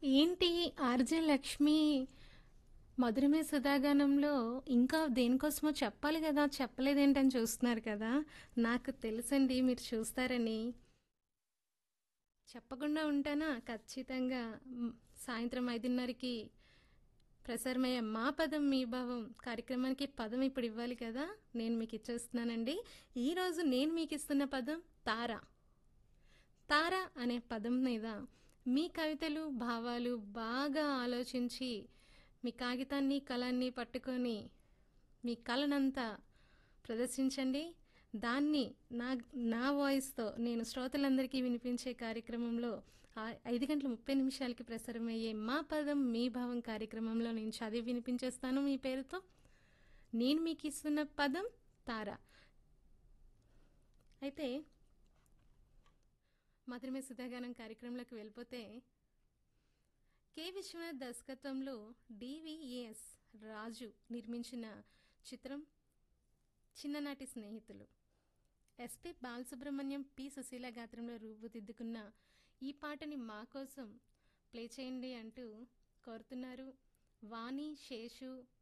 ఏంటి 'ఆర్జే లక్ష్మి' 'మధురమే సుధాగానంలో' ఇంకా దేనికోసమో చెప్పాలి గదా! చెప్పలేదేంటని చూస్తున్నారు కదా! నాకు తెలుసండి మీరు చూస్తారని. చెప్పకుండా ఉంటానా? ఖచ్చితంగా హ్మ్. సాయంత్రం 5:30కి ప్రసారమయ్యే 'మా పదం మీ భావం' కార్యక్రమానికి పదం ఇప్పుడు ఇవ్వాలి కదా! నేను మీకు ఇచ్చేస్తున్నానండి. ఈరోజు నేను మీకిస్తున్న పదం 'తార'. 'తార' అనే పదం మీద మీ కవితలు, భావాలు బాగా ఆలోచించి, మీ కాగితాన్ని, కలాన్ని పట్టుకొని మీ కలనంతా ప్రదర్శించండి. దాన్ని నా నా వాయిస్‌తో నేను శ్రోతలందరికీ వినిపించే కార్యక్రమంలో ఆహ్, 5 గంటల 30 నిమిషాలకి ప్రసారమయ్యే 'మా పదం మీ భావం' కార్యక్రమంలో నేను చదివి వినిపించేస్తాను మీ పేరుతో. నేను మీకిస్తున్న పదం 'తార'. అయితే 'మధురమే సుధాగానం' కార్యక్రమంలోకి వెళ్ళిపోతే కె. విశ్వనాథ్ దర్శకత్వంలో డివిఎస్ రాజు నిర్మించిన చిత్రం 'చిన్ననాటి స్నేహితులు'. SP Balasubrahmanyam, P. సుశీల గాత్రంలో రూపుదిద్దుకున్న ఈ పాటని మా కోసం ప్లే చేయండి అంటూ కోరుతున్నారు వాణి, శేషు,